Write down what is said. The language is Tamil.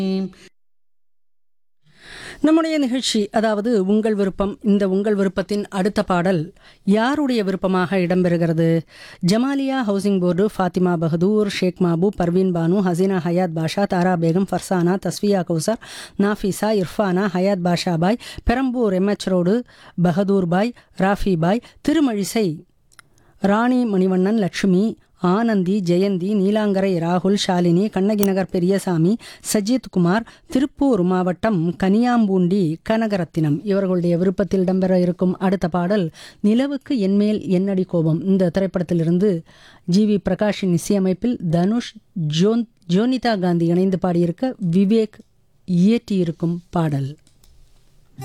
நம்முடைய நிகழ்ச்சி அதாவது உங்கள் விருப்பம் இந்த உங்கள் விருப்பத்தின் அடுத்த பாடல் யாருடைய விருப்பமாக இடம்பெறுகிறது Jamaliya housing board Fathima Bahadur Sheikh Mabu Parveen Banu Haseena Hayath Basha Thara Begum Farzana Tasviya Kousar Nafisa Irfana Hayath Basha Bhai Perambur MH road Bahadur Bhai Rafi Bhai Thirumazhisai Rani Manivannan Lakshmi Anandhi Jayanthi Neelankarai ராகுல் ஷாலினி கண்ணகி நகர் பெரியசாமி சஜித் குமார் திருப்பூர் மாவட்டம் கனியாம்பூண்டி கனகரத்தினம் இவர்களுடைய விருப்பத்தில் இடம்பெற இருக்கும் அடுத்த பாடல் நிலவுக்கு என்மேல் என்னடி கோபம் இந்த திரைப்படத்திலிருந்து ஜி வி பிரகாஷின் இசையமைப்பில் தனுஷ் ஜோன் ஜோனிதா காந்தி இணைந்து பாடியிருக்க விவேக் இயற்றியிருக்கும் பாடல்